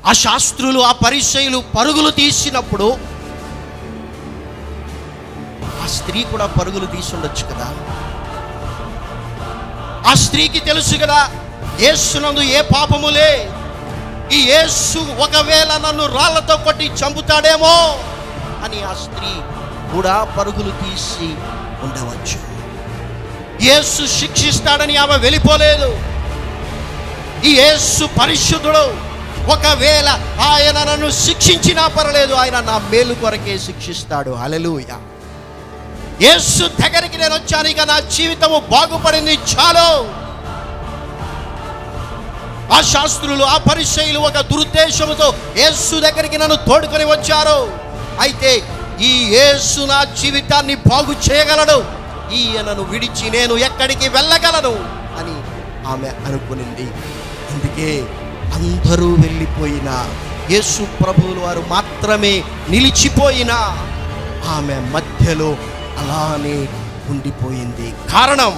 ఆ శాస్త్రులు ఆ పరిచయులు పరుగులు తీసినప్పుడు ఆ స్త్రీ కూడా పరుగులు తీసి ఉండొచ్చు కదా ఆ స్త్రీకి తెలుసు కదా యేసునందు ఏ పాపములే ఈ యేసు ఒకవేళ నన్ను రాళ్లతో కొట్టి చంపుతాడేమో అని ఆ స్త్రీ కూడా పరుగులు తీసి ఉండవచ్చు యేసు శిక్షిస్తాడని ఆమె వెళ్ళిపోలేదు ఈ యేసు పరిశుద్ధుడు ఒకవేళ ఆయన నన్ను శిక్షించినా పర్లేదు ఆయన నా మేలు కొరకే శిక్షిస్తాడు హల్లెలూయా యేసు దగ్గరికి నేను వచ్చాను ఇక నా జీవితము బాగుపడింది చాలు ఆ శాస్త్రులు ఆ పరిచయులు ఒక దురుద్దేశముతో యేసు దగ్గరికి నన్ను తోడుకొని వచ్చారు అయితే ఈ యేసు నా జీవితాన్ని బాగు చేయగలడు ఈయనను విడిచి నేను ఎక్కడికి వెళ్ళగలను అని ఆమె అనుకునింది అందుకే అందరూ వెళ్ళిపోయినా యేసు ప్రభువులు వారు మాత్రమే నిలిచిపోయినా ఆమె మధ్యలో అలానే ఉండిపోయింది కారణం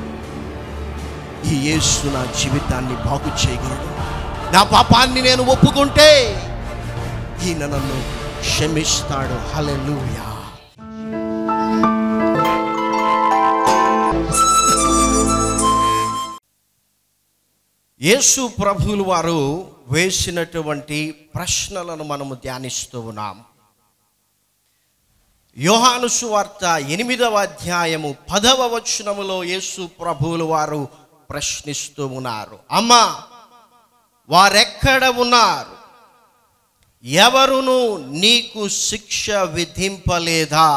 ఈ యేసు నా జీవితాన్ని బాగు చేయగలడు నా పాపాన్ని నేను ఒప్పుకుంటే ఈయన నన్ను క్షమిస్తాడు హల్లెలూయా యేసు ప్రభువులు వారు వేసినటువంటి ప్రశ్నలను మనము ధ్యానిస్తూ ఉన్నాం యోహాను సువార్త ఎనిమిదవ అధ్యాయము పదవ వచనములో యేసు ప్రభువులు వారు ప్రశ్నిస్తూ ఉన్నారు అమ్మా వారెక్కడ ఉన్నారు ఎవరును నీకు శిక్ష విధింపలేదా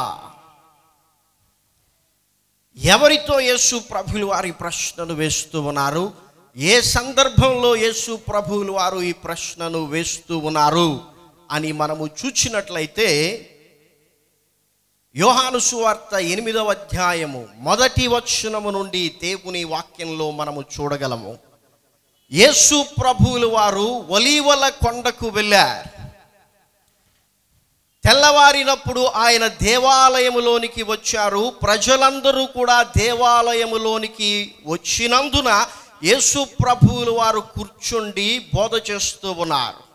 ఎవరితో యేసు ప్రభులు వారు ఈ ప్రశ్నను వేస్తూ ఉన్నారు ఏ సందర్భంలో యేసు ప్రభువులు వారు ఈ ప్రశ్నను వేస్తూ ఉన్నారు అని మనము చూచినట్లయితే యోహాను సువార్త ఎనిమిదవ అధ్యాయము మొదటి వచనము నుండి దేవుని వాక్యంలో మనము చూడగలము యేసు ప్రభువులు వారు ఒలీవల కొండకు వెళ్ళారు తెల్లవారినప్పుడు ఆయన దేవాలయములోనికి వచ్చారు ప్రజలందరూ కూడా దేవాలయములోనికి వచ్చినందున యేసు ప్రభువులు వారు కూర్చుండి బోధ చేస్తూ ఉన్నారు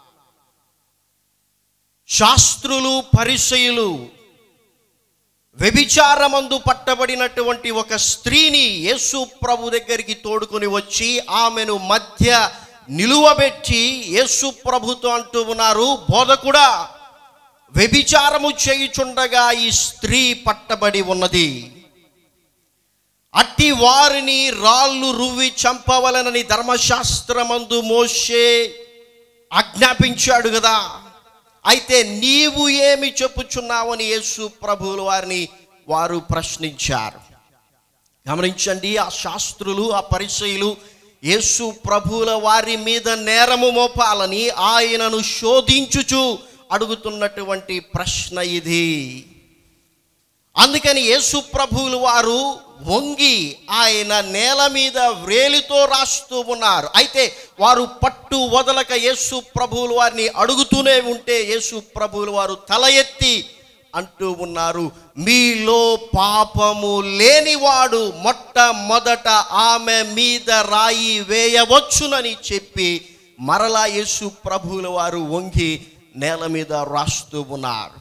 శాస్త్రులు పరిచయులు వ్యభిచారమందు పట్టబడినటువంటి ఒక స్త్రీని యేసు ప్రభు దగ్గరికి తోడుకొని వచ్చి ఆమెను మధ్య నిలువబెట్టి యేసు ప్రభుతో అంటూ ఉన్నారు బోధకుడా వ్యభిచారము చేయుచుండగా ఈ స్త్రీ పట్టబడి ఉన్నది అట్టి వారిని రాళ్ళు రువ్వి చంపవలనని ధర్మశాస్త్రమందు మోషే ఆజ్ఞాపించాడు కదా అయితే నీవు ఏమి చెప్పుచున్నావని యేసు ప్రభువులు వారిని వారు ప్రశ్నించారు గమనించండి ఆ శాస్త్రులు ఆ పరిచయులు యేసు ప్రభువుల వారి మీద నేరము మోపాలని ఆయనను శోధించుచు అడుగుతున్నటువంటి ప్రశ్న ఇది అందుకని యేసు ప్రభువులు వారు వంగి ఆయన నేల మీద వ్రేలితో రాస్తూ ఉన్నారు అయితే వారు పట్టు వదలక యేసు ప్రభువులు వారిని అడుగుతూనే ఉంటే యేసు ప్రభువులు వారు తల ఎత్తి అంటూ ఉన్నారు మీలో పాపము లేనివాడు మొట్టమొదట ఆమె మీద రాయి వేయవచ్చునని చెప్పి మరలా యేసు ప్రభువుల వారు వంగి నేల మీద రాస్తూ ఉన్నారు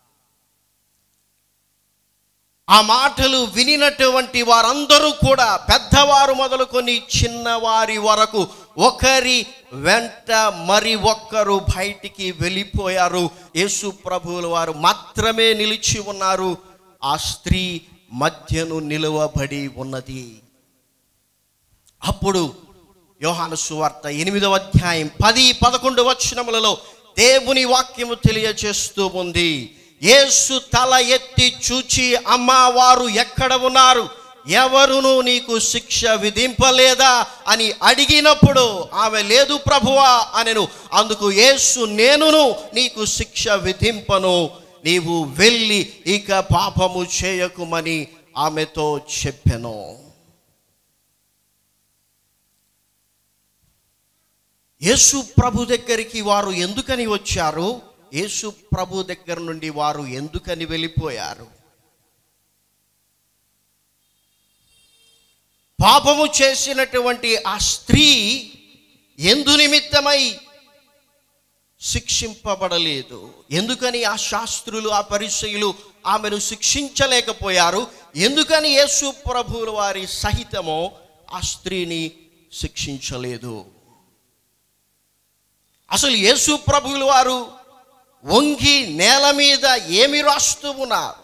ఆ మాటలు వినినటువంటి వారందరూ కూడా పెద్దవారు మొదలుకొని చిన్నవారి వరకు ఒకరి వెంట మరి ఒక్కరు బయటికి వెళ్ళిపోయారు యేసు ప్రభువుల వారు మాత్రమే నిలిచి ఉన్నారు ఆ స్త్రీ మధ్యను నిలువబడి ఉన్నది అప్పుడు యోహాను సువార్త ఎనిమిదవ అధ్యాయం పది పదకొండు వచనములలో దేవుని వాక్యము తెలియజేస్తూ ఉంది యేసు తల ఎత్తి చూచి అమ్మా వారు ఎక్కడ ఉన్నారు ఎవరును నీకు శిక్ష విధింపలేదా అని అడిగినప్పుడు ఆమె లేదు ప్రభువా అనెను అందుకు యేసు నేనును నీకు శిక్ష విధింపను నీవు వెళ్ళి ఇక పాపము చేయకుమని ఆమెతో చెప్పెను యేసు ప్రభు దగ్గరికి వారు ఎందుకని వచ్చారు యేసు ప్రభు దగ్గర నుండి వారు ఎందుకని వెళ్ళిపోయారు పాపము చేసినటువంటి ఆ స్త్రీ ఎందు నిమిత్తమై శిక్షింపబడలేదు ఎందుకని ఆ శాస్త్రులు ఆ పరిచయులు ఆమెను శిక్షించలేకపోయారు ఎందుకని యేసు ప్రభువుల వారి సహితమో ఆ స్త్రీని శిక్షించలేదు అసలు యేసు ప్రభువుల వారు వంగి నేల మీద ఏమి రాస్తూ ఉన్నారు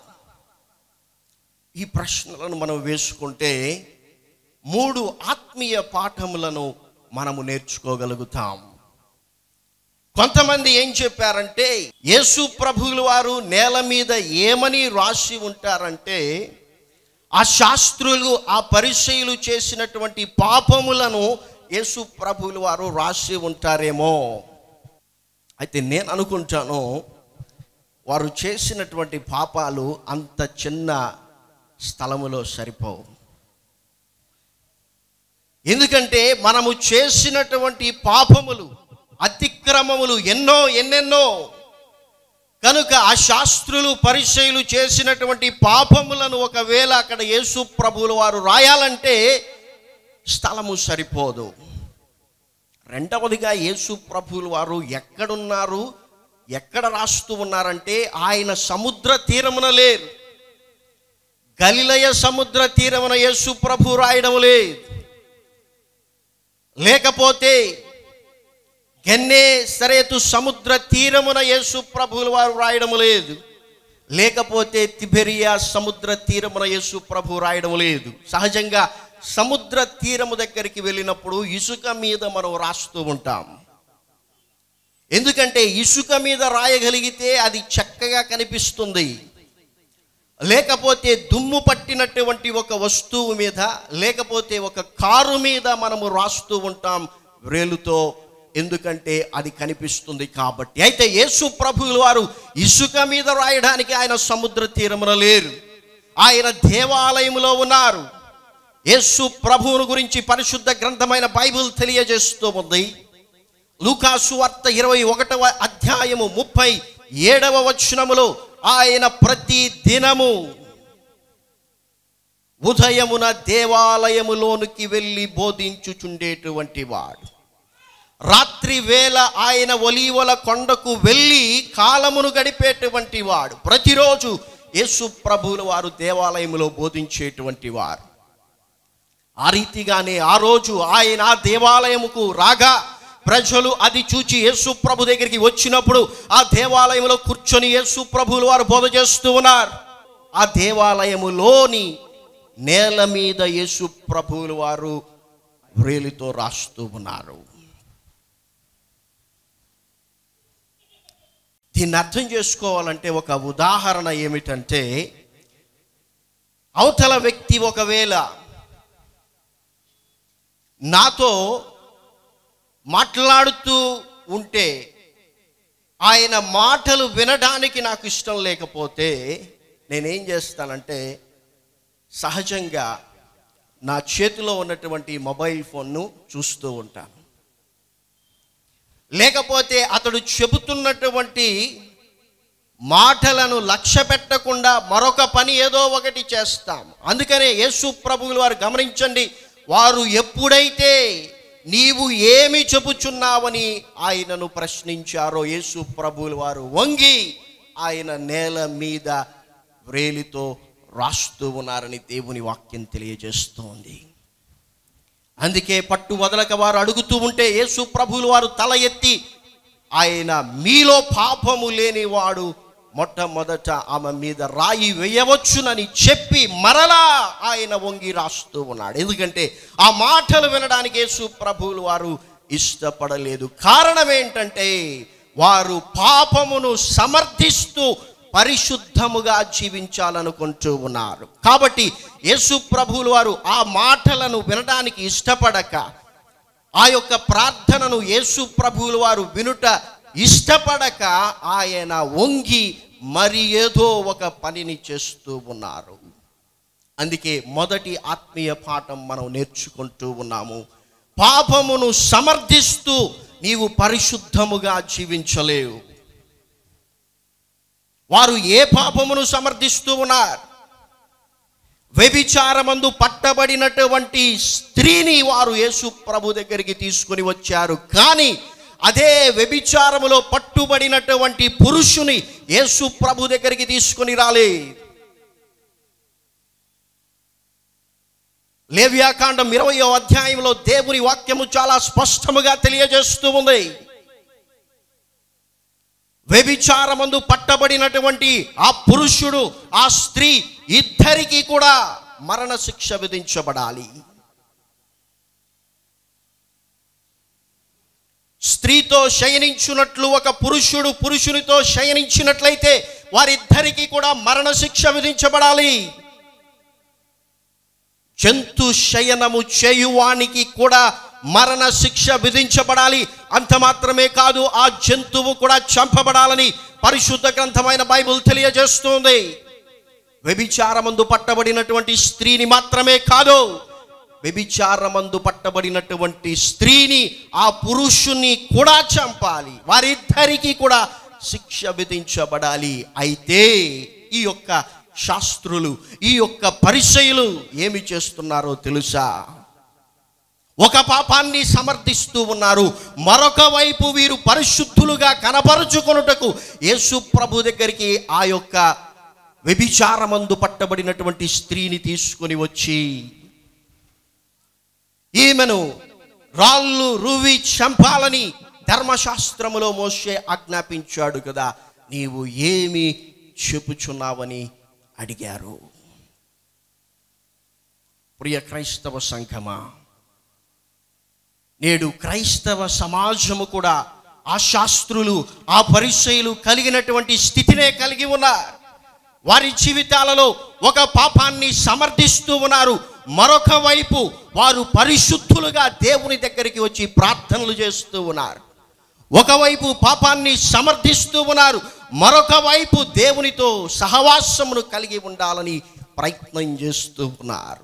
ఈ ప్రశ్నలను మనం వేసుకుంటే మూడు ఆత్మీయ పాఠములను మనము నేర్చుకోగలుగుతాం కొంతమంది ఏం చెప్పారంటే యేసు ప్రభువుల వారు నేల మీద ఏమని రాసి ఉంటారంటే ఆ శాస్త్రులు ఆ పరిచయులు చేసినటువంటి పాపములను యేసు ప్రభువుల వారు రాసి ఉంటారేమో అయితే నేను అనుకుంటాను వారు చేసినటువంటి పాపాలు అంత చిన్న స్థలములో సరిపోవు ఎందుకంటే మనము చేసినటువంటి పాపములు అతిక్రమములు ఎన్నో ఎన్నెన్నో కనుక ఆ శాస్త్రులు పరిచయులు చేసినటువంటి పాపములను ఒకవేళ అక్కడ యేసు ప్రభువుల వారు రాయాలంటే స్థలము సరిపోదు రెండవదిగా యేసు ప్రభువుల వారు ఎక్కడున్నారు ఎక్కడ రాస్తూ ఉన్నారంటే ఆయన సముద్ర తీరమున లేరు గలిలయ సముద్ర తీరమున యేసు ప్రభు రాయడం లేదు లేకపోతే గెన్నే సరేతు సముద్ర తీరమున యేసు ప్రభువుల వారు రాయడం లేదు లేకపోతే తిబెరియా సముద్ర తీరమున యేసు ప్రభు రాయడం లేదు సహజంగా సముద్ర తీరము దగ్గరికి వెళ్ళినప్పుడు ఇసుక మీద మనం రాస్తూ ఉంటాం ఎందుకంటే ఇసుక మీద రాయగలిగితే అది చక్కగా కనిపిస్తుంది లేకపోతే దుమ్ము పట్టినటువంటి ఒక వస్తువు మీద లేకపోతే ఒక కారు మీద మనము రాస్తూ ఉంటాం వ్రేలుతో ఎందుకంటే అది కనిపిస్తుంది కాబట్టి అయితే యేసు ప్రభువుల వారు ఇసుక మీద రాయడానికి ఆయన సముద్ర తీరమున లేరు ఆయన దేవాలయములో ఉన్నారు యేసు ప్రభువును గురించి పరిశుద్ధ గ్రంథమైన బైబిల్ తెలియజేస్తూ ఉంది లూకాసు వార్త ఇరవై ఒకటవ అధ్యాయము ముప్పై ఏడవ వచనములో ఆయన ప్రతి దినము ఉదయమున దేవాలయములోనికి వెళ్ళి బోధించుచుండేటువంటి వాడు రాత్రి వేళ ఆయన ఒలీవల కొండకు వెళ్ళి కాలమును గడిపేటువంటి వాడు ప్రతిరోజు యేసు ప్రభువుల వారు దేవాలయములో బోధించేటువంటి వారు ఆ రీతిగానే ఆ రోజు ఆయన ఆ దేవాలయముకు రాగా ప్రజలు అది చూచి యేసు ప్రభు దగ్గరికి వచ్చినప్పుడు ఆ దేవాలయంలో కూర్చొని యేసు ప్రభువులు వారు బోధ చేస్తూ ఉన్నారు ఆ దేవాలయములోని నేల మీద యేసు ప్రభువులు వారు వ్రేలితో రాస్తూ ఉన్నారు దీన్ని అర్థం చేసుకోవాలంటే ఒక ఉదాహరణ ఏమిటంటే అవతల వ్యక్తి ఒకవేళ నాతో మాట్లాడుతూ ఉంటే ఆయన మాటలు వినడానికి నాకు ఇష్టం లేకపోతే నేనేం చేస్తానంటే సహజంగా నా చేతిలో ఉన్నటువంటి మొబైల్ ఫోన్ను చూస్తూ ఉంటాను లేకపోతే అతడు చెబుతున్నటువంటి మాటలను లక్ష్య పెట్టకుండా మరొక పని ఏదో ఒకటి చేస్తాం అందుకనే యేసు ప్రభువులు వారు గమనించండి వారు ఎప్పుడైతే నీవు ఏమి చెబుచున్నావని ఆయనను ప్రశ్నించారో యేసు ప్రభువులు వారు వంగి ఆయన నేల మీద వ్రేలితో రాస్తూ ఉన్నారని దేవుని వాక్యం తెలియజేస్తోంది అందుకే పట్టు వదలక వారు అడుగుతూ ఉంటే యేసు ప్రభువులు వారు తల ఎత్తి ఆయన మీలో పాపము లేనివాడు మొట్టమొదట ఆమె మీద రాయి వేయవచ్చునని చెప్పి మరలా ఆయన వంగి రాస్తూ ఉన్నాడు ఎందుకంటే ఆ మాటలు వినడానికి యేసు ప్రభువులు వారు ఇష్టపడలేదు కారణం ఏంటంటే వారు పాపమును సమర్థిస్తూ పరిశుద్ధముగా జీవించాలనుకుంటూ ఉన్నారు కాబట్టి యేసు ప్రభువులు వారు ఆ మాటలను వినడానికి ఇష్టపడక ఆ యొక్క ప్రార్థనను యేసు ప్రభువులు వారు వినుట ఇష్టపడక ఆయన వంగి మరి ఏదో ఒక పనిని చేస్తూ ఉన్నారు అందుకే మొదటి ఆత్మీయ పాఠం మనం నేర్చుకుంటూ ఉన్నాము పాపమును సమర్థిస్తూ నీవు పరిశుద్ధముగా జీవించలేవు వారు ఏ పాపమును సమర్థిస్తూ ఉన్నారు వ్యభిచారమందు పట్టబడినటువంటి స్త్రీని వారు యేసు ప్రభు దగ్గరికి తీసుకొని వచ్చారు కానీ అదే వ్యభిచారములో పట్టుబడినటువంటి పురుషుని యేసు ప్రభు దగ్గరికి తీసుకొని రాలే లేవ్యాకాండం ఇరవయో అధ్యాయంలో దేవుని వాక్యము చాలా స్పష్టముగా తెలియజేస్తూ ఉంది వ్యభిచారమందు పట్టబడినటువంటి ఆ పురుషుడు ఆ స్త్రీ ఇద్దరికీ కూడా మరణ శిక్ష విధించబడాలి స్త్రీతో శయనించున్నట్లు ఒక పురుషుడు పురుషునితో శయనించినట్లయితే వారిద్దరికీ కూడా మరణ శిక్ష విధించబడాలి జంతు శయనము చేయువానికి కూడా మరణ శిక్ష విధించబడాలి అంత మాత్రమే కాదు ఆ జంతువు కూడా చంపబడాలని పరిశుద్ధ గ్రంథమైన బైబిల్ తెలియజేస్తుంది వ్యభిచారమందు పట్టబడినటువంటి స్త్రీని మాత్రమే కాదు వ్యభిచారమందు పట్టబడినటువంటి స్త్రీని ఆ పురుషుని కూడా చంపాలి వారిద్దరికీ కూడా శిక్ష విధించబడాలి అయితే ఈ యొక్క శాస్త్రులు ఈ యొక్క పరిచయులు ఏమి చేస్తున్నారో తెలుసా ఒక పాపాన్ని సమర్థిస్తూ ఉన్నారు మరొక వైపు వీరు పరిశుద్ధులుగా కనపరుచుకొనుటకు యేసు ప్రభు దగ్గరికి ఆ యొక్క వ్యభిచారమందు పట్టబడినటువంటి స్త్రీని తీసుకొని వచ్చి ఈమెను రాళ్ళు రువి చంపాలని ధర్మశాస్త్రములో మోసే ఆజ్ఞాపించాడు కదా నీవు ఏమి చెప్పుచున్నావని అడిగారు ప్రియ క్రైస్తవ సంఘమా నేడు క్రైస్తవ సమాజము కూడా ఆ శాస్త్రులు ఆ పరిచయులు కలిగినటువంటి స్థితినే కలిగి ఉన్నారు వారి జీవితాలలో ఒక పాపాన్ని సమర్థిస్తూ ఉన్నారు మరొక వైపు వారు పరిశుద్ధులుగా దేవుని దగ్గరికి వచ్చి ప్రార్థనలు చేస్తూ ఉన్నారు ఒకవైపు పాపాన్ని సమర్థిస్తూ ఉన్నారు మరొక వైపు దేవునితో సహవాసమును కలిగి ఉండాలని ప్రయత్నం చేస్తూ ఉన్నారు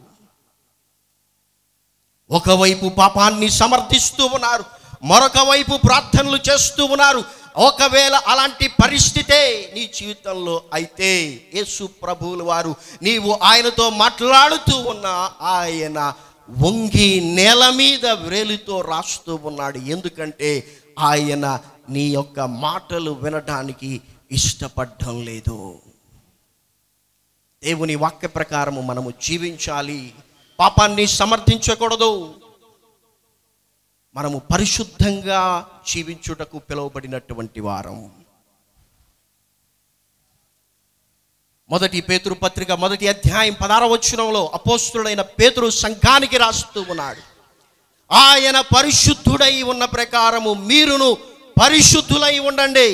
ఒకవైపు పాపాన్ని సమర్థిస్తూ ఉన్నారు మరొక వైపు ప్రార్థనలు చేస్తూ ఉన్నారు ఒకవేళ అలాంటి పరిస్థితే నీ జీవితంలో అయితే యేసు ప్రభువులు వారు నీవు ఆయనతో మాట్లాడుతూ ఉన్న ఆయన వంగి నేల మీద వ్రేలితో రాస్తూ ఉన్నాడు ఎందుకంటే ఆయన నీ యొక్క మాటలు వినడానికి ఇష్టపడడం లేదు దేవుని వాక్య ప్రకారము మనము జీవించాలి పాపాన్ని సమర్థించకూడదు మనము పరిశుద్ధంగా జీవించుటకు పిలువబడినటువంటి వారం మొదటి పేతురు పత్రిక మొదటి అధ్యాయం పదార వచనంలో అపోస్తుడైన పేతురు సంఘానికి రాస్తూ ఉన్నాడు ఆయన పరిశుద్ధుడై ఉన్న ప్రకారము మీరును పరిశుద్ధులై ఉండండి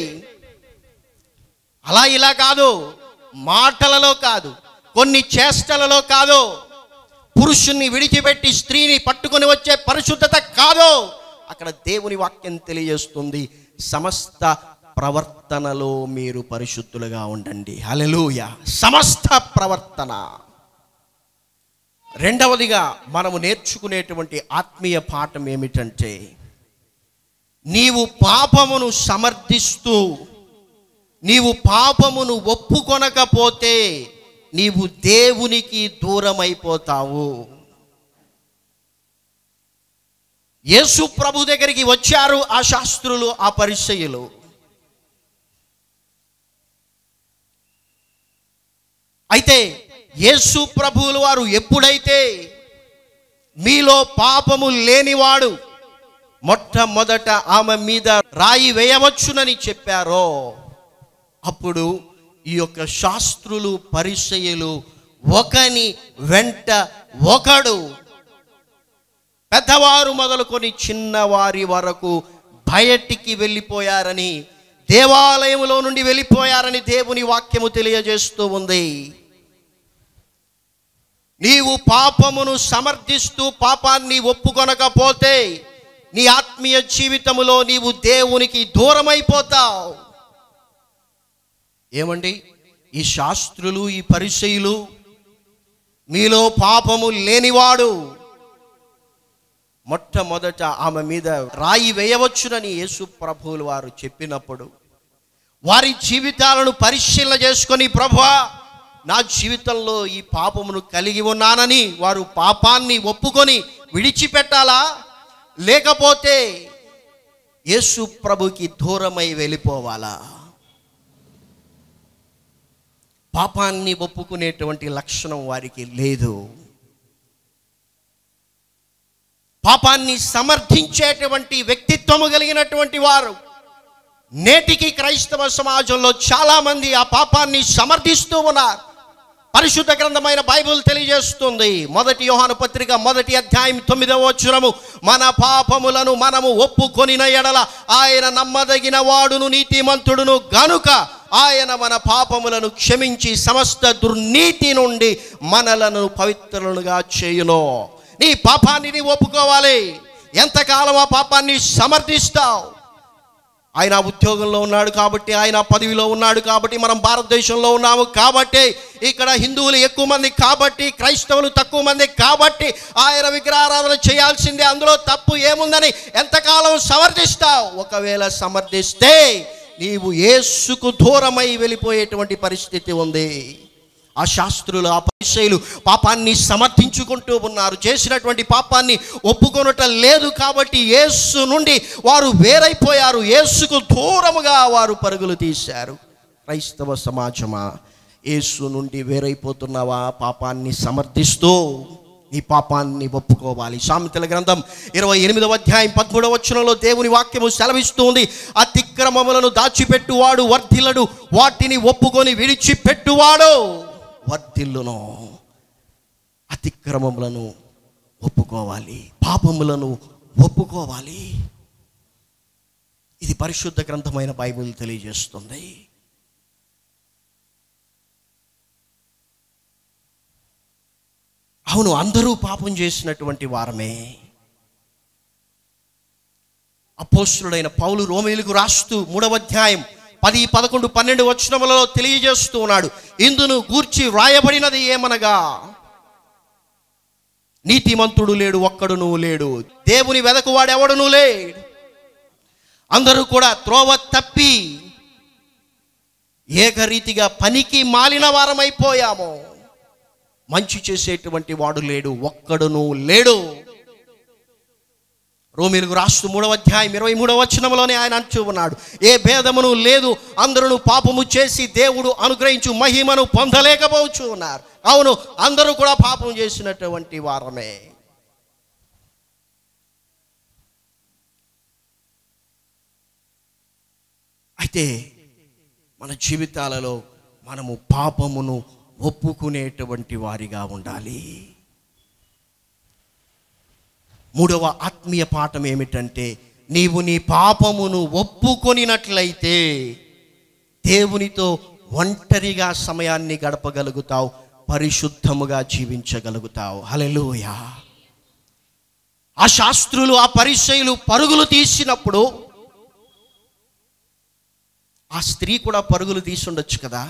అలా ఇలా కాదు మాటలలో కాదు కొన్ని చేష్టలలో కాదు పురుషుణ్ణి విడిచిపెట్టి స్త్రీని పట్టుకొని వచ్చే పరిశుద్ధత కాదు అక్కడ దేవుని వాక్యం తెలియజేస్తుంది సమస్త ప్రవర్తనలో మీరు పరిశుద్ధులుగా ఉండండి హల్లెలూయా సమస్త ప్రవర్తన రెండవదిగా మనము నేర్చుకునేటువంటి ఆత్మీయ పాఠం ఏమిటంటే నీవు పాపమును సమర్థిస్తూ నీవు పాపమును ఒప్పుకొనకపోతే నీవు దేవునికి దూరమైపోతావు యేసు ప్రభు దగ్గరికి వచ్చారు ఆ శాస్త్రులు ఆ పరిచయులు అయితే యేసు ప్రభువులు వారు ఎప్పుడైతే మీలో పాపము లేనివాడు మొట్టమొదట ఆమె మీద రాయి వేయవచ్చునని చెప్పారో అప్పుడు ఈ యొక్క శాస్త్రులు పరిచయులు ఒకని వెంట ఒకడు పెద్దవారు మొదలుకొని చిన్నవారి వరకు బయటికి వెళ్ళిపోయారని దేవాలయములో నుండి వెళ్ళిపోయారని దేవుని వాక్యము తెలియజేస్తూ ఉంది నీవు పాపమును సమర్థిస్తూ పాపాన్ని ఒప్పుకొనకపోతే నీ ఆత్మీయ జీవితములో నీవు దేవునికి దూరమైపోతావు ఏమండి ఈ శాస్త్రులు ఈ పరిచయులు మీలో పాపము లేనివాడు మొట్టమొదట ఆమె మీద రాయి వేయవచ్చునని యేసు ప్రభువులు వారు చెప్పినప్పుడు వారి జీవితాలను పరిశీలన చేసుకొని ప్రభువా నా జీవితంలో ఈ పాపమును కలిగి ఉన్నానని వారు పాపాన్ని ఒప్పుకొని విడిచిపెట్టాలా లేకపోతే యేసు ప్రభుకి దూరమై వెళ్ళిపోవాలా పాపాన్ని ఒప్పుకునేటువంటి లక్షణం వారికి లేదు పాపాన్ని సమర్థించేటువంటి వ్యక్తిత్వము కలిగినటువంటి వారు నేటికి క్రైస్తవ సమాజంలో చాలామంది ఆ పాపాన్ని సమర్థిస్తూ ఉన్నారు పరిశుద్ధ గ్రంథమైన బైబిల్ తెలియజేస్తుంది మొదటి యోహాను పత్రిక మొదటి అధ్యాయం తొమ్మిదవ వచ్చురము మన పాపములను మనము ఒప్పుకొనిన ఎడల ఆయన నమ్మదగిన వాడును నీతిమంతుడును గనుక ఆయన మన పాపములను క్షమించి సమస్త దుర్నీతి నుండి మనలను పవిత్రులుగా చేయును నీ పాపాన్ని నీ ఒప్పుకోవాలి ఎంతకాలం ఆ పాపాన్ని సమర్థిస్తావు ఆయన ఉద్యోగంలో ఉన్నాడు కాబట్టి ఆయన పదవిలో ఉన్నాడు కాబట్టి మనం భారతదేశంలో ఉన్నాము కాబట్టి ఇక్కడ హిందువులు ఎక్కువ మంది కాబట్టి క్రైస్తవులు తక్కువ మంది కాబట్టి ఆయన విగ్రహారాధన చేయాల్సిందే అందులో తప్పు ఏముందని ఎంతకాలం సమర్థిస్తావు ఒకవేళ సమర్థిస్తే నీవు యేసుకు దూరమై వెళ్ళిపోయేటువంటి పరిస్థితి ఉంది ఆ శాస్త్రులు ఆ పరిచయులు పాపాన్ని సమర్థించుకుంటూ ఉన్నారు చేసినటువంటి పాపాన్ని ఒప్పుకొనట లేదు కాబట్టి యేసు నుండి వారు వేరైపోయారు యేసుకు దూరముగా వారు పరుగులు తీశారు క్రైస్తవ సమాజమా యేసు నుండి వేరైపోతున్నావా పాపాన్ని సమర్థిస్తూ ఈ పాపాన్ని ఒప్పుకోవాలి సామెతల గ్రంథం ఇరవై ఎనిమిదవ అధ్యాయం పదమూడవ వచనంలో దేవుని వాక్యము సెలవిస్తుంది అతిక్రమములను దాచిపెట్టువాడు వర్ధిల్లడు వాటిని ఒప్పుకొని విడిచిపెట్టువాడు వర్ధిల్లును అతిక్రమములను ఒప్పుకోవాలి పాపములను ఒప్పుకోవాలి ఇది పరిశుద్ధ గ్రంథమైన బైబిల్ తెలియజేస్తుంది అవును అందరూ పాపం చేసినటువంటి వారమే అపోస్తుడైన పౌలు రోమేలుకు రాస్తూ మూడవ అధ్యాయం పది పదకొండు పన్నెండు వచనములలో తెలియజేస్తూ ఉన్నాడు ఇందును గూర్చి వ్రాయబడినది ఏమనగా నీతిమంతుడు లేడు ఒక్కడును లేడు దేవుని వెదకువాడు ఎవడును లేడు అందరూ కూడా త్రోవ తప్పి ఏకరీతిగా పనికి మాలిన వారమైపోయాము మంచి చేసేటువంటి వాడు లేడు ఒక్కడును లేడు రోమిలకు రాస్తూ మూడవ అధ్యాయం ఇరవై మూడవ వచనంలోనే ఆయన అంటూ ఉన్నాడు ఏ భేదమును లేదు అందరూ పాపము చేసి దేవుడు అనుగ్రహించు మహిమను పొందలేకపోవచ్చు ఉన్నారు అవును అందరూ కూడా పాపం చేసినటువంటి వారమే అయితే మన జీవితాలలో మనము పాపమును ఒప్పుకునేటువంటి వారిగా ఉండాలి మూడవ ఆత్మీయ పాఠం ఏమిటంటే నీవు నీ పాపమును ఒప్పుకొనినట్లయితే దేవునితో ఒంటరిగా సమయాన్ని గడపగలుగుతావు పరిశుద్ధముగా జీవించగలుగుతావు హలెలూయా ఆ శాస్త్రులు ఆ పరిచయులు పరుగులు తీసినప్పుడు ఆ స్త్రీ కూడా పరుగులు తీసుండొచ్చు కదా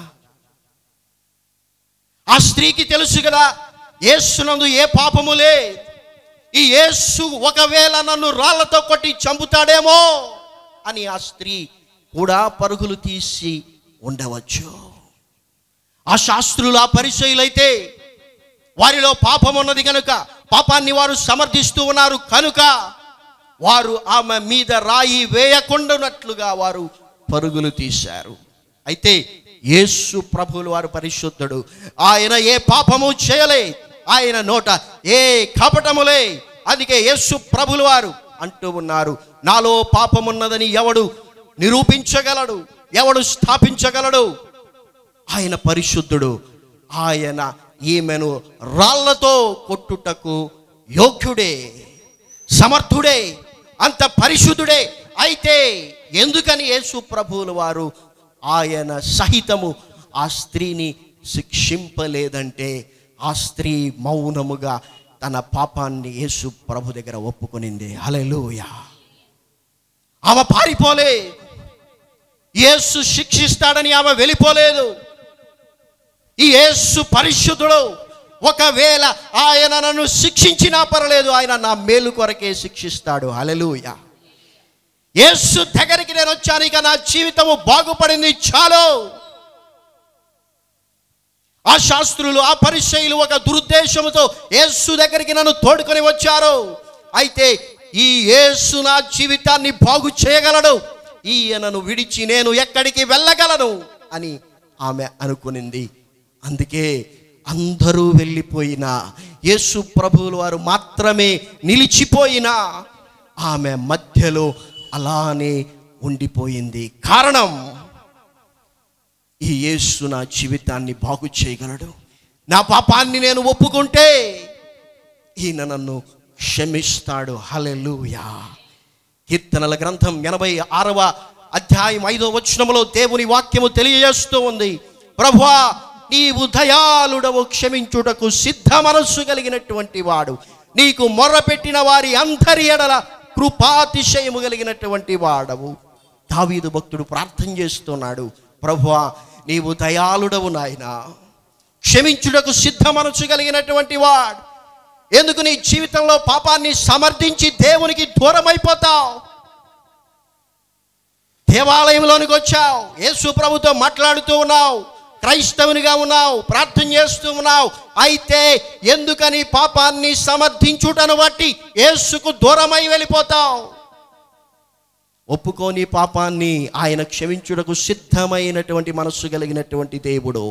ఆ స్త్రీకి తెలుసు కదా యేసునందు ఏ పాపము లే ఈ యేసు ఒకవేళ నన్ను రాళ్లతో కొట్టి చంపుతాడేమో అని ఆ స్త్రీ కూడా పరుగులు తీసి ఉండవచ్చు ఆ శాస్త్రులు ఆ పరిచయులైతే వారిలో పాపం ఉన్నది కనుక పాపాన్ని వారు సమర్థిస్తూ ఉన్నారు కనుక వారు ఆమె మీద రాయి వేయకుండానట్లుగా వారు పరుగులు తీశారు అయితే యేసు ప్రభువులు వారు పరిశుద్ధుడు ఆయన ఏ పాపము చేయలే ఆయన నోట ఏ కపటములే అందుకే యేసు ప్రభులు వారు అంటూ ఉన్నారు నాలో పాపమున్నదని ఎవడు నిరూపించగలడు ఎవడు స్థాపించగలడు ఆయన పరిశుద్ధుడు ఆయన ఈమెను రాళ్లతో కొట్టుటకు యోగ్యుడే సమర్థుడే అంత పరిశుద్ధుడే అయితే ఎందుకని యేసు ప్రభువుల వారు ఆయన సహితము ఆ స్త్రీని శిక్షింపలేదంటే ఆ స్త్రీ మౌనముగా తన పాపాన్ని యేసు ప్రభు దగ్గర ఒప్పుకొనింది హల్లెలూయా ఆమె పారిపోలే యేసు శిక్షిస్తాడని ఆమె వెళ్ళిపోలేదు ఈ యేసు పరిశుద్ధుడు ఒకవేళ ఆయన నన్ను శిక్షించినా పర్లేదు ఆయన నా మేలు కొరకే శిక్షిస్తాడు హల్లెలూయా యేసు దగ్గరికి నేను వచ్చాను ఇక నా జీవితము బాగుపడింది చాలు ఆ శాస్త్రులు ఆ పరిచయులు ఒక దురుద్దేశంతో యేసు దగ్గరికి నన్ను తోడుకొని వచ్చారు అయితే ఈ యేసు నా జీవితాన్ని బాగు చేయగలడు ఈయనను విడిచి నేను ఎక్కడికి వెళ్ళగలను అని ఆమె అనుకునింది అందుకే అందరూ వెళ్ళిపోయినా యేసు ప్రభువుల వారు మాత్రమే నిలిచిపోయినా ఆమె మధ్యలో అలానే ఉండిపోయింది కారణం ఈ యేసు నా జీవితాన్ని బాగు చేయగలడు నా పాపాన్ని నేను ఒప్పుకుంటే ఈయన నన్ను క్షమిస్తాడు హలెలూయా కీర్తనల గ్రంథం ఎనభై ఆరవ అధ్యాయం ఐదో వచనములో దేవుని వాక్యము తెలియజేస్తూ ఉంది ప్రభువా నీవు దయాళుడవు క్షమించుటకు సిద్ధ మనస్సు కలిగినటువంటి వాడు నీకు మొర్రపెట్టిన వారి అందరి ఎడల కృపాతిశయము కలిగినటువంటి వాడవు దావీదు భక్తుడు ప్రార్థన చేస్తున్నాడు ప్రభువా నీవు దయాళుడవు నాయనా క్షమించుటకు సిద్ధ మనసు కలిగినటువంటి వాడు ఎందుకు నీ జీవితంలో పాపాన్ని సమర్థించి దేవునికి దూరం అయిపోతావు దేవాలయంలోనికి వచ్చావు యేసు ప్రభుతో మాట్లాడుతూ ఉన్నావు క్రైస్తవునిగా ఉన్నావు ప్రార్థన చేస్తూ ఉన్నావు అయితే ఎందుకని పాపాన్ని సమర్థించుటను బట్టి యేసుకు దూరమై వెళ్ళిపోతావు ఒప్పుకోని పాపాన్ని ఆయన క్షమించుటకు సిద్ధమైనటువంటి మనస్సు కలిగినటువంటి దేవుడు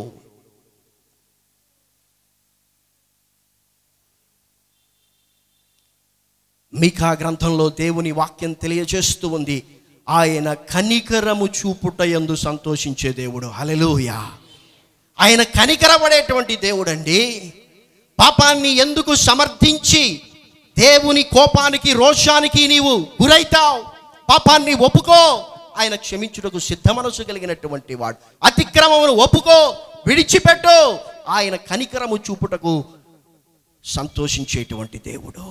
మీకా గ్రంథంలో దేవుని వాక్యం తెలియజేస్తూ ఉంది ఆయన కనికరము చూపుట ఎందు సంతోషించే దేవుడు హలెలూయ ఆయన కనికరపడేటువంటి దేవుడండి పాపాన్ని ఎందుకు సమర్థించి దేవుని కోపానికి రోషానికి నీవు గురైతావు పాపాన్ని ఒప్పుకో ఆయన క్షమించుటకు సిద్ధ మనసు కలిగినటువంటి వాడు అతిక్రమమును ఒప్పుకో విడిచిపెట్టు ఆయన కనికరము చూపుటకు సంతోషించేటువంటి దేవుడు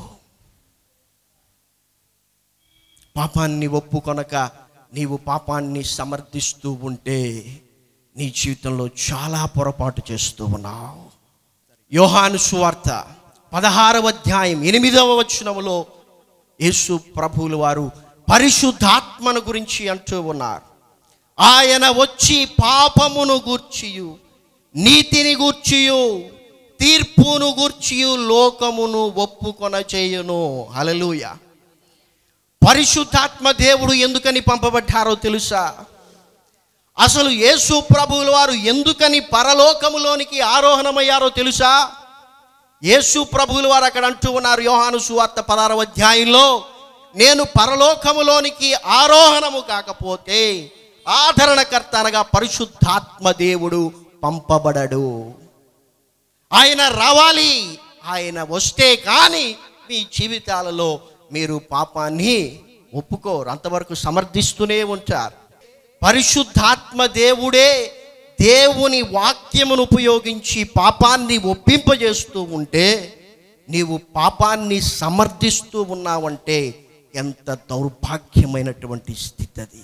పాపాన్ని ఒప్పుకొనక నీవు పాపాన్ని సమర్థిస్తూ ఉంటే నీ జీవితంలో చాలా పొరపాటు చేస్తూ ఉన్నావు యోహాను సువార్త పదహారవ అధ్యాయం ఎనిమిదవ వచనములో యేసు ప్రభువులు వారు పరిశుద్ధాత్మను గురించి అంటూ ఉన్నారు ఆయన వచ్చి పాపమును గూర్చియు నీతిని గూర్చియు తీర్పును గూర్చియు లోకమును ఒప్పుకొన చేయును హల్లెలూయా పరిశుద్ధాత్మ దేవుడు ఎందుకని పంపబడ్డారో తెలుసా అసలు యేసు ప్రభువుల వారు ఎందుకని పరలోకములోనికి ఆరోహణమయ్యారో తెలుసా యేసు ప్రభువుల వారు అక్కడ అంటూ ఉన్నారు యోహాను సువార్త పదారవ అధ్యాయంలో నేను పరలోకములోనికి ఆరోహణము కాకపోతే ఆదరణకర్త అనగా పరిశుద్ధాత్మ దేవుడు పంపబడడు ఆయన రావాలి ఆయన వస్తే కానీ మీ జీవితాలలో మీరు పాపాన్ని ఒప్పుకోరు అంతవరకు సమర్థిస్తూనే ఉంటారు పరిశుద్ధాత్మ దేవుడే దేవుని వాక్యమును ఉపయోగించి పాపాన్ని ఒప్పింపజేస్తూ ఉంటే నీవు పాపాన్ని సమర్థిస్తూ ఉన్నావంటే ఎంత దౌర్భాగ్యమైనటువంటి స్థితి అది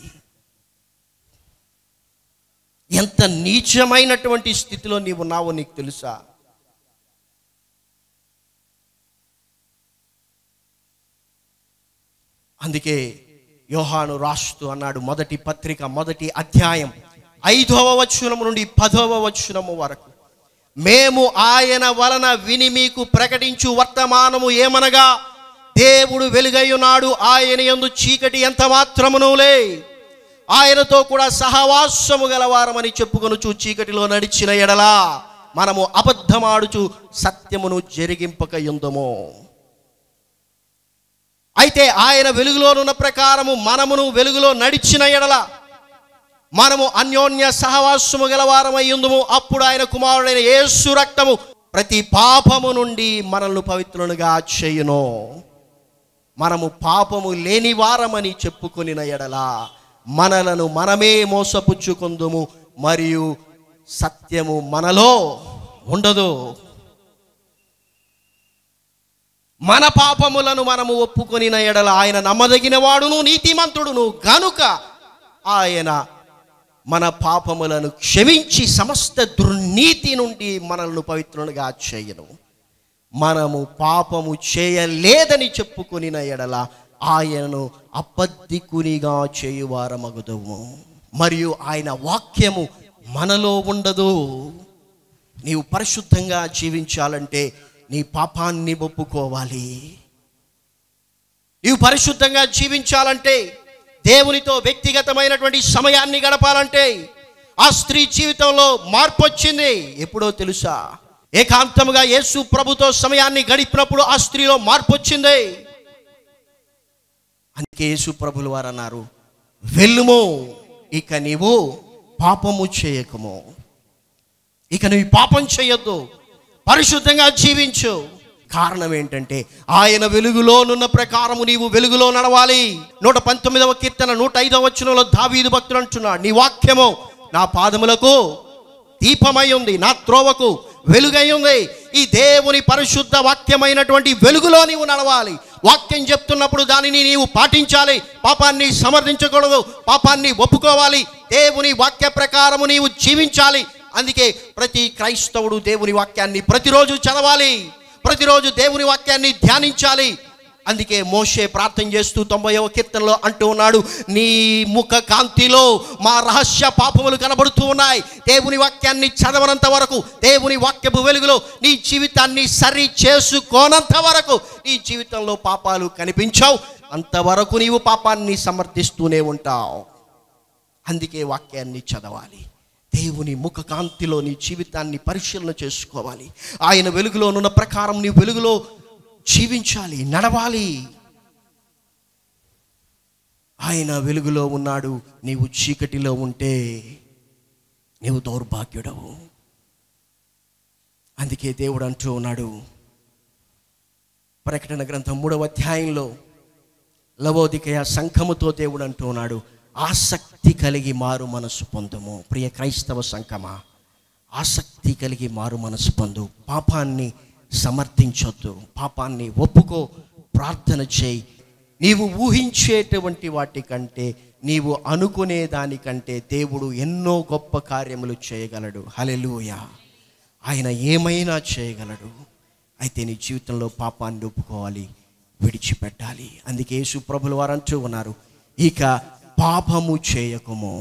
ఎంత నీచమైనటువంటి స్థితిలో నీవు ఉన్నావో నీకు తెలుసా అందుకే యోహాను రాస్తూ అన్నాడు మొదటి పత్రిక మొదటి అధ్యాయం ఐదవ వచనం నుండి పదవ వచనము వరకు మేము ఆయన వలన విని మీకు ప్రకటించు వర్తమానము ఏమనగా దేవుడు వెలుగయ్యున్నాడు ఆయన యందు చీకటి ఎంత మాత్రమునులే ఆయనతో కూడా సహవాసము గలవారమని చెప్పుకొనుచు చీకటిలో నడిచిన ఎడలా మనము అబద్ధమాడుచు సత్యమును జరిగింపక యుందము అయితే ఆయన వెలుగులోనున్న ప్రకారము మనమును వెలుగులో నడిచిన ఎడల మనము అన్యోన్య సహవాసము గలవారమయ్యుందుము అప్పుడు ఆయన కుమారుడైన యేసు రక్తము ప్రతి పాపము నుండి మనల్ని పవిత్రులుగా చేయును మనము పాపము లేని వారమని చెప్పుకొనిన ఎడల మనలను మనమే మోసపుచ్చుకుందుము మరియు సత్యము మనలో ఉండదు మన పాపములను మనము ఒప్పుకొనిన ఎడల ఆయన నమ్మదగిన వాడును నీతిమంతుడును గనుక ఆయన మన పాపములను క్షమించి సమస్త దుర్నీతి నుండి మనల్ని పవిత్రులుగా చేయను మనము పాపము చేయలేదని చెప్పుకొనిన ఎడల ఆయనను అబద్ధికునిగా చేయువారమగుదము మరియు ఆయన వాక్యము మనలో ఉండదు నీవు పరిశుద్ధంగా జీవించాలంటే నీ పాపాన్ని ఒప్పుకోవాలి ఇవి పరిశుద్ధంగా జీవించాలంటే దేవునితో వ్యక్తిగతమైనటువంటి సమయాన్ని గడపాలంటే ఆ స్త్రీ జీవితంలో మార్పు వచ్చింది ఎప్పుడో తెలుసా ఏకాంతముగా యేసు ప్రభుతో సమయాన్ని గడిపినప్పుడు ఆ స్త్రీలో మార్పు వచ్చింది అందుకే యేసు ప్రభులు వారు అన్నారు వెళ్ళుము ఇక నీవు పాపము చేయకము ఇక నువ్వు పాపం చేయొద్దు పరిశుద్ధంగా జీవించు కారణం ఏంటంటే ఆయన వెలుగులోనున్న ప్రకారము నీవు వెలుగులో నడవాలి నూట పంతొమ్మిదవ కీర్తన నూట ఐదవ వచనంలో దావీదు భక్తుడు అంటున్నాడు నీ వాక్యము నా పాదములకు దీపమై ఉంది నా త్రోవకు వెలుగై ఉంది ఈ దేవుని పరిశుద్ధ వాక్యమైనటువంటి వెలుగులో నీవు నడవాలి వాక్యం చెప్తున్నప్పుడు దానిని నీవు పాటించాలి పాపాన్ని సమర్థించకూడదు పాపాన్ని ఒప్పుకోవాలి దేవుని వాక్య ప్రకారము నీవు జీవించాలి అందుకే ప్రతి క్రైస్తవుడు దేవుని వాక్యాన్ని ప్రతిరోజు చదవాలి ప్రతిరోజు దేవుని వాక్యాన్ని ధ్యానించాలి అందుకే మోషే ప్రార్థన చేస్తూ తొంభైవ కీర్తనలో అంటూ ఉన్నాడు నీ ముఖ కాంతిలో మా రహస్య పాపములు కనబడుతూ ఉన్నాయి దేవుని వాక్యాన్ని చదవనంత వరకు దేవుని వాక్యపు వెలుగులో నీ జీవితాన్ని సరి చేసుకోనంత వరకు నీ జీవితంలో పాపాలు కనిపించవు అంతవరకు నీవు పాపాన్ని సమర్థిస్తూనే ఉంటావు అందుకే వాక్యాన్ని చదవాలి దేవుని ముఖ కాంతిలో నీ జీవితాన్ని పరిశీలన చేసుకోవాలి ఆయన వెలుగులో ఉన్న ప్రకారం నీ వెలుగులో జీవించాలి నడవాలి ఆయన వెలుగులో ఉన్నాడు నీవు చీకటిలో ఉంటే నీవు దౌర్భాగ్యుడవు అందుకే దేవుడు అంటూ ఉన్నాడు ప్రకటన గ్రంథం మూడవ అధ్యాయంలో లవోదికయ సంఘముతో దేవుడు అంటూ ఉన్నాడు ఆసక్తి కలిగి మారు మనసు పొందుము ప్రియ క్రైస్తవ సంఘమా ఆసక్తి కలిగి మారు మనసు పొందు పాపాన్ని సమర్థించొద్దు పాపాన్ని ఒప్పుకో ప్రార్థన చేయి నీవు ఊహించేటువంటి వాటి కంటే నీవు అనుకునే దానికంటే దేవుడు ఎన్నో గొప్ప కార్యములు చేయగలడు హలెలూయ ఆయన ఏమైనా చేయగలడు అయితే నీ జీవితంలో పాపాన్ని ఒప్పుకోవాలి విడిచిపెట్టాలి అందుకే యేసు ప్రభులు వారు అంటూ ఉన్నారు ఇక పాపము చేయకము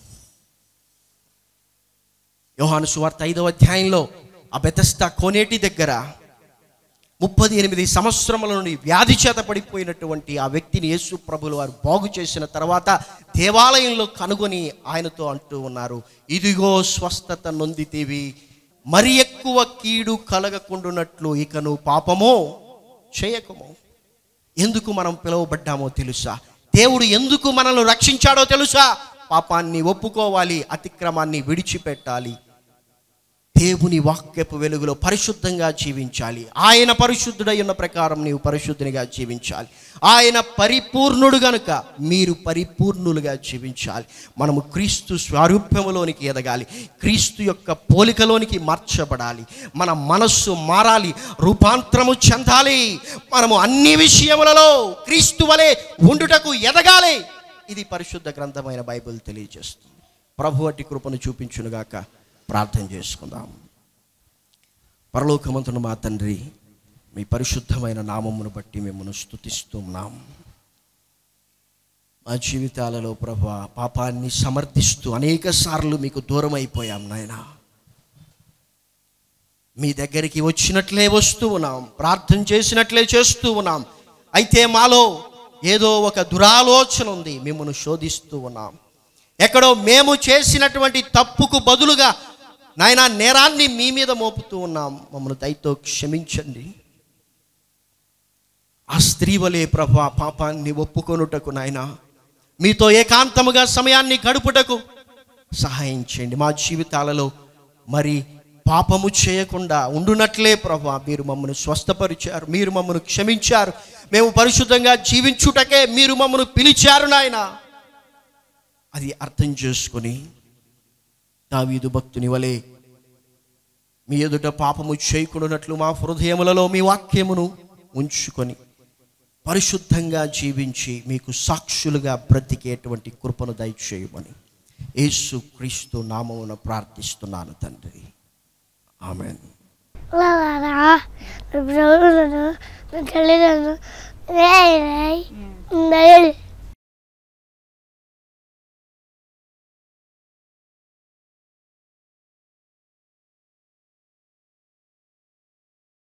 యోహాను సువార్త ఐదవ అధ్యాయంలో ఆ బెతస్తా కోనేటి దగ్గర ముప్పది ఎనిమిది సంవత్సరముల నుండి వ్యాధి చేత పడిపోయినటువంటి ఆ వ్యక్తిని యేసు ప్రభులు వారు బాగు చేసిన తర్వాత దేవాలయంలో కనుగొని ఆయనతో అంటూ ఉన్నారు ఇదిగో స్వస్థత నొందితేవి మరి ఎక్కువ కీడు కలగకుండునట్లు ఇక నువ్వు పాపమో చేయకము ఎందుకు మనం పిలువబడ్డామో తెలుసా దేవుడు ఎందుకు మనల్ని రక్షించాడో తెలుసా పాపాన్ని ఒప్పుకోవాలి అతిక్రమాన్ని విడిచిపెట్టాలి దేవుని వాక్యపు వెలుగులో పరిశుద్ధంగా జీవించాలి ఆయన పరిశుద్ధుడై ఉన్న ప్రకారం నీవు పరిశుద్ధునిగా జీవించాలి ఆయన పరిపూర్ణుడు గనుక మీరు పరిపూర్ణులుగా జీవించాలి మనము క్రీస్తు స్వారూప్యములోనికి ఎదగాలి క్రీస్తు యొక్క పోలికలోనికి మార్చబడాలి మన మనస్సు మారాలి రూపాంతరము చెందాలి మనము అన్ని విషయములలో క్రీస్తు వలె ఉండుటకు ఎదగాలి ఇది పరిశుద్ధ గ్రంథమైన బైబిల్ తెలియజేస్తుంది ప్రభు అట్టి కృపను చూపించునుగాక ప్రార్థన చేసుకుందాం పరలోకమంతుడు మా తండ్రి మీ పరిశుద్ధమైన నామమును బట్టి మిమ్మల్ని స్తుతిస్తున్నాం మా జీవితాలలో ప్రభు పాపాన్ని సమర్థిస్తూ అనేక సార్లు మీకు దూరం అయిపోయాం నాయన మీ దగ్గరికి వచ్చినట్లే వస్తూ ఉన్నాం ప్రార్థన చేసినట్లే చేస్తూ ఉన్నాం అయితే మాలో ఏదో ఒక దురాలోచన ఉంది మిమ్మల్ని శోధిస్తూ ఉన్నాం ఎక్కడో మేము చేసినటువంటి తప్పుకు బదులుగా నాయన నేరాన్ని మీ మీద మోపుతూ ఉన్నాం మమ్మల్ని దయతో క్షమించండి ఆ స్త్రీ వలె ప్రభు ఆ పాపాన్ని ఒప్పుకొనుటకు నాయన మీతో ఏకాంతముగా సమయాన్ని గడుపుటకు సహాయం చేయండి మా జీవితాలలో మరి పాపము చేయకుండా ఉండునట్లే ప్రభు మీరు మమ్మల్ని స్వస్థపరిచారు మీరు మమ్మల్ని క్షమించారు మేము పరిశుద్ధంగా జీవించుటకే మీరు మమ్మల్ని పిలిచారు నాయన అది అర్థం చేసుకొని దావీదు భక్తుని వలె మీ ఎదుట పాపము చేయకుండానట్లు మా హృదయములలో మీ వాక్యమును ఉంచుకొని పరిశుద్ధంగా జీవించి మీకు సాక్షులుగా బ్రతికేటువంటి కృపను దయచేయమని యేసు క్రీస్తు నామమున ప్రార్థిస్తున్నాను తండ్రి ఆమెన్ లారా బ్రౌను తల్లిదండ్రులు రేయ్ రేయ్